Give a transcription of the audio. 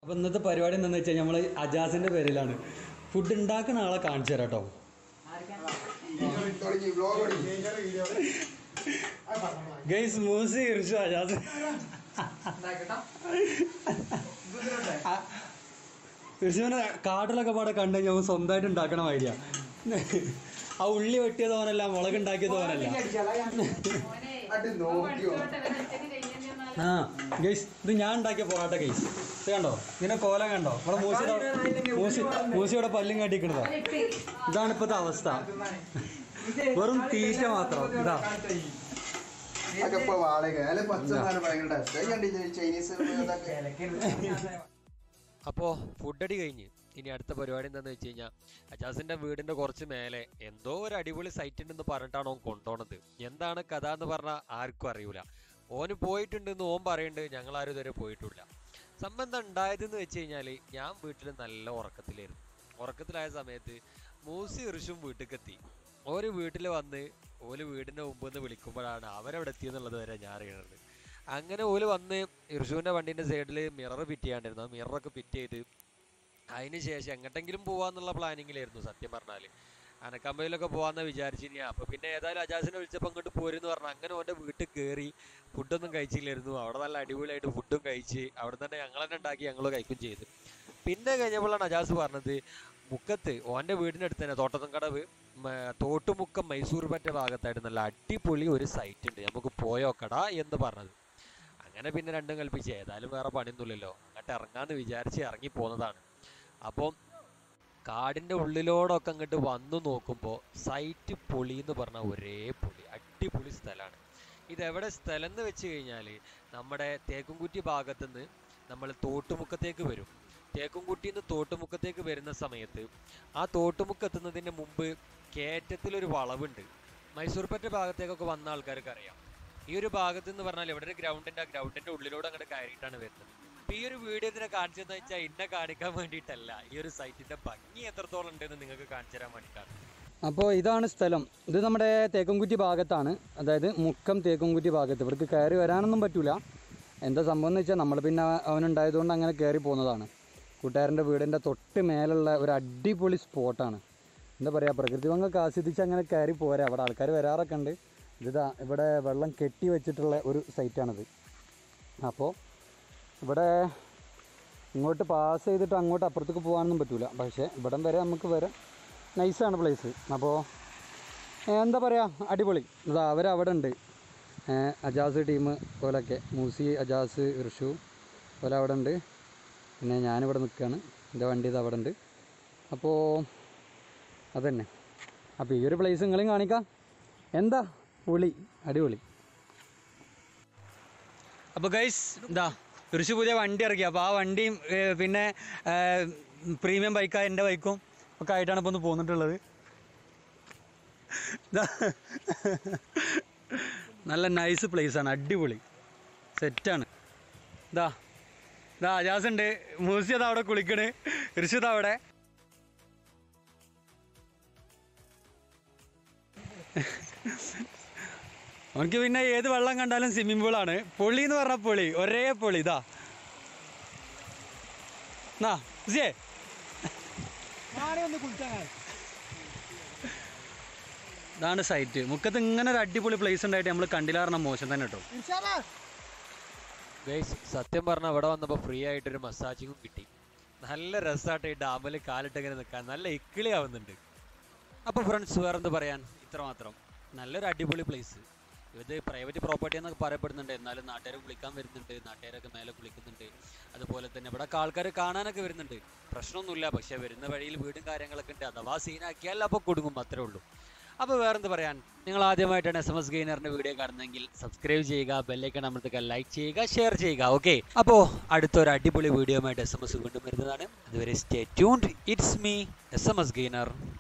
അപ്പോൾ ഇന്നത്തെ പരിപാടി എന്താണെന്ന് വെച്ചാൽ നമ്മൾ അജാസിൻ്റെ പേരിലാണ് ഫുഡ് ഉണ്ടാക്കുന്ന ആളെ കാണിച്ചു തരാം കേട്ടോ ഗൈസ് മൂസി ഇറിച്ചു അജാസ് ഇറിച്ചുവിനെ കാട്ടിലൊക്കെ പാടെ കണ്ടു കഴിഞ്ഞാൽ അവൻ സ്വന്തമായിട്ട് ഉണ്ടാക്കണ മാതിരിയാ ആ ഉള്ളി വെട്ടിയത് ഓനല്ല മുളക് ഉണ്ടാക്കിയത് ഓനല്ല ആ ഗൈസ് ഇത് ഞാൻ ഉണ്ടാക്കിയ പൊറോട്ട ഗൈസ് ഇത് കണ്ടോ ഇതിന്റെ കോലം കണ്ടോ ഇവിടെ മൂസിയുടെ മൂസി മൂസിയുടെ പല്ലും കാട്ടിക്കണതോ ഇതാണ് ഇപ്പോഴത്തെ അവസ്ഥ വെറും തീറ്റ മാത്രം ഇതാ അതൊക്കെ ഇപ്പൊ വാടക അല്ലെ പച്ചമാര് ഭയങ്കര ടേസ്റ്റ് കണ്ടില്ലേ ചൈനീസ് ഇതൊക്കെ അപ്പോൾ ഫുഡടി കഴിഞ്ഞ് ഇനി അടുത്ത പരിപാടി എന്താണെന്ന് വെച്ച് കഴിഞ്ഞാൽ അജാസിന്റെ വീടിന്റെ കുറച്ച് മേലെ എന്തോ ഒരു അടിപൊളി സൈറ്റ് ഉണ്ടെന്ന് പറഞ്ഞിട്ടാണ് ഓൻ കൊണ്ടുപോണത് എന്താണ് കഥ എന്ന് പറഞ്ഞാൽ ആർക്കും അറിയൂല ഓന് പോയിട്ടുണ്ടെന്ന് ഓൻ പറയുന്നുണ്ട് ഞങ്ങൾ ആരും ഇതുവരെ പോയിട്ടില്ല സംബന്ധം ഉണ്ടായതെന്ന് വെച്ച് കഴിഞ്ഞാൽ ഞാൻ വീട്ടിൽ നല്ല ഉറക്കത്തിലായിരുന്നു ഉറക്കത്തിലായ സമയത്ത് മൂസി ഇറിഷും വീട്ടിലെത്തി ഓര് വീട്ടിൽ വന്ന് ഓല് വീടിന്റെ മുമ്പ് നിന്ന് വിളിക്കുമ്പോഴാണ് അവരവിടെ എത്തിയെന്നുള്ളത് വരെ ഞാൻ അറിയണത് അങ്ങനെ ഓല് വന്ന് ഇർഷുവിന്റെ വണ്ടിന്റെ സൈഡിൽ മിറർ ഫിറ്റ് ചെയ്യാണ്ടിരുന്നു ആ മിററൊക്കെ ഫിറ്റ് ചെയ്ത് അതിന് ശേഷം എങ്ങോട്ടെങ്കിലും പോവാന്നുള്ള പ്ലാനിങ്ങിലായിരുന്നു സത്യം പറഞ്ഞാല് അനക്കമ്പയിലൊക്കെ പോവാന്ന് വിചാരിച്ചിനി അപ്പൊ പിന്നെ ഏതായാലും അജാസിനെ വിളിച്ചപ്പോൾ അങ്ങോട്ട് പോരെന്ന് പറഞ്ഞു അങ്ങനെ ഓന്റെ വീട്ടിൽ കയറി ഫുഡൊന്നും കഴിച്ചില്ലായിരുന്നു അവിടെ നല്ല അടിപൊളിയായിട്ട് ഫുഡും കഴിച്ച് അവിടെ തന്നെ ഞങ്ങൾ തന്നെ ഉണ്ടാക്കി ഞങ്ങൾ കഴിക്കും ചെയ്തു പിന്നെ കഴിഞ്ഞപ്പോഴാണ് അജാസ് പറഞ്ഞത് മുക്കത്ത് ഓന്റെ വീടിന്റെ അടുത്ത് തന്നെ തോട്ടത്തുംകടവ് മ- തോട്ടുമുക്കം മൈസൂർ പറ്റ ഭാഗത്തായിട്ട് നല്ല അടിപൊളി ഒരു സൈറ്റ് ഉണ്ട് നമുക്ക് പോയോക്കടാ എന്ന് പറഞ്ഞത് അങ്ങനെ പിന്നെ രണ്ടും കൽപ്പിച്ച് ഏതായാലും വേറെ പണിയൊന്നുമില്ലല്ലോ അങ്ങോട്ട് ഇറങ്ങാന്ന് വിചാരിച്ച് ഇറങ്ങി പോന്നതാണ് അപ്പം കാടിന്റെ ഉള്ളിലോടൊക്കെ അങ്ങോട്ട് വന്നു നോക്കുമ്പോൾ സൈറ്റ് പൊളി എന്ന് പറഞ്ഞ ഒരേ പൊളി അടിപൊളി സ്ഥലമാണ് ഇതെവിടെ സ്ഥലം എന്ന് വെച്ച് കഴിഞ്ഞാൽ നമ്മുടെ തേക്കുംകുറ്റി ഭാഗത്തുനിന്ന് നമ്മൾ തോട്ടുമുക്കത്തേക്ക് വരും തേക്കുംകുട്ടിയിൽ നിന്ന് തോട്ടുമുക്കത്തേക്ക് വരുന്ന സമയത്ത് ആ തോട്ടുമുക്ക് എത്തുന്നതിന് മുമ്പ് കയറ്റത്തിലൊരു വളവുണ്ട് മൈസൂർപ്പറ്റ ഭാഗത്തേക്കൊക്കെ വന്ന ആൾക്കാർക്ക് അറിയാം ഈ ഒരു ഭാഗത്ത് എന്ന് പറഞ്ഞാൽ ഇവിടെ ഒരു ഗ്രൗണ്ടിന്റെ ആ ഗ്രൗണ്ടിന്റെ ഉള്ളിലൂടെ അങ്ങോട്ട് കയറിയിട്ടാണ് വരുന്നത് അപ്പൊ ഈ ഒരു വീഡിയോ ഇതിനെ കാണിച്ചതെന്ന് വെച്ചാൽ ഇന്നെ കാണിക്കാൻ വേണ്ടിയിട്ടല്ല ഈ ഒരു സൈറ്റിന്റെ ഭംഗി എത്രത്തോളം ഉണ്ടെന്ന് നിങ്ങൾക്ക് കാണിച്ചു തരാൻ വേണ്ടിയിട്ടാണ് അപ്പോൾ ഇതാണ് സ്ഥലം ഇത് നമ്മുടെ തേക്കംകുറ്റി ഭാഗത്താണ് അതായത് മുക്കം തേക്കംകുറ്റി ഭാഗത്ത് ഇവർക്ക് കയറി വരാനൊന്നും പറ്റൂല എന്താ സംഭവം എന്ന് വെച്ചാൽ നമ്മൾ പിന്നെ അവനുണ്ടായതുകൊണ്ട് അങ്ങനെ കയറി പോകുന്നതാണ് കൂട്ടുകാരൻ്റെ വീടിൻ്റെ തൊട്ട് മേലുള്ള ഒരു അടിപൊളി സ്പോട്ടാണ് എന്താ പറയുക പ്രകൃതി ഭംഗമൊക്കെ ആസ്വദിച്ച് അങ്ങനെ കയറി പോരാ അവിടെ ആൾക്കാർ വരാറൊക്കെ ഉണ്ട് ഇതാ ഇവിടെ വെള്ളം കെട്ടി വെച്ചിട്ടുള്ള ഒരു സൈറ്റാണിത് അപ്പോൾ ഇവിടെ ഇങ്ങോട്ട് പാസ് ചെയ്തിട്ട് അങ്ങോട്ട് അപ്പുറത്തേക്ക് പോകാനൊന്നും പറ്റൂല പക്ഷേ ഇവിടം വരെ നമുക്ക് വരാം നൈസാണ് പ്ലേസ് അപ്പോൾ എന്താ പറയുക അടിപൊളി ഇതാ അവരവിടെ ഉണ്ട് ഏ, അജാസ് ടീം പോലൊക്കെ മൂസി അജാസ് ഇർഷു പോലെ അവിടെ ഉണ്ട് പിന്നെ ഞാനിവിടെ നിൽക്കുകയാണ് എൻ്റെ വണ്ടി ഇത് അവിടെ ഉണ്ട് അപ്പോൾ അതന്നെ അപ്പോൾ ഈ ഒരു പ്ലേസ് നിങ്ങളും കാണിക്കാം എന്താ പൊളി അടിപൊളി അപ്പോൾ ഗൈസ് ഇതാ ഇർഷു പുതിയ വണ്ടി ഇറക്കി അപ്പോൾ ആ വണ്ടിയും ഏ, പിന്നെ പ്രീമിയം ബൈക്കായ എൻ്റെ ബൈക്കും ഒക്കെ ആയിട്ടാണ് ഇപ്പോൾ ഒന്ന് പോന്നിട്ടുള്ളത് ദാ. നല്ല നൈസ് പ്ലേസ് ആണ് അടിപൊളി സെറ്റാണ് ഇതാ ഇതാ അജാസ് ഉണ്ട് മൂസി അതാ അവിടെ കുളിക്കണ് ഋഷിത അവിടെ അവനക്ക് പിന്നെ ഏത് വെള്ളം കണ്ടാലും സ്വിമ്മിംഗ് പൂളാണ് പൊളി എന്ന് പറഞ്ഞ പൊളി ഒരേ പൊളി ഇതാ എന്നാ ഋഷിയേ ഇതാണ് സൈറ്റ് മുക്കത്ത് ഇങ്ങനെ ഒരു അടിപൊളി പ്ലേസ് ഉണ്ടായിട്ട് നമ്മൾ കണ്ടില്ലാറിന മോശം തന്നെ കേട്ടോ ഗൈസ് സത്യം പറഞ്ഞാൽ ഇവിടെ വന്നപ്പോൾ ഫ്രീ ആയിട്ടൊരു മസാജിങ്ങും കിട്ടി നല്ല രസമായിട്ട് ഈ ഡാമിൽ കാലിട്ട് ഇങ്ങനെ നിൽക്കാൻ നല്ല ഇക്കിളി ആവുന്നുണ്ട് അപ്പോൾ ഫ്രണ്ട്സ് വേറെന്ത് പറയാൻ ഇത്രമാത്രം നല്ലൊരു അടിപൊളി പ്ലേസ് ഇത് പ്രൈവറ്റ് പ്രോപ്പർട്ടി എന്നൊക്കെ പറയപ്പെടുന്നുണ്ട് എന്നാലും നാട്ടുകാർ കുളിക്കാൻ വരുന്നുണ്ട് നാട്ടുകാരൊക്കെ മേലെ കുളിക്കുന്നുണ്ട് അതുപോലെ തന്നെ ഇവിടെ ആൾക്കാർ കാണാനൊക്കെ വരുന്നുണ്ട് പ്രശ്നമൊന്നുമില്ല പക്ഷേ വരുന്ന വഴിയിൽ വീടും കാര്യങ്ങളൊക്കെ ഉണ്ട് അഥവാ സീനാക്കിയാൽ അപ്പോൾ കുടുങ്ങും അത്രേ ഉള്ളൂ അപ്പോൾ വേറെന്ത് പറയാൻ നിങ്ങൾ ആദ്യമായിട്ടാണ് എസ് എം എസ് ഗെയിനറിൻ്റെ വീഡിയോ കാണുന്നതെങ്കിൽ സബ്സ്ക്രൈബ് ചെയ്യുക ബെല്ലൈക്കൺ അമർത്തുക ലൈക്ക് ചെയ്യുക ഷെയർ ചെയ്യുക ഓക്കെ അപ്പോൾ അടുത്തൊരു അടിപൊളി വീഡിയോ ആയിട്ട് എസ് എം എസ് വീണ്ടും വരുന്നതാണ് അതുവരെ stay tuned it's me S M S gainer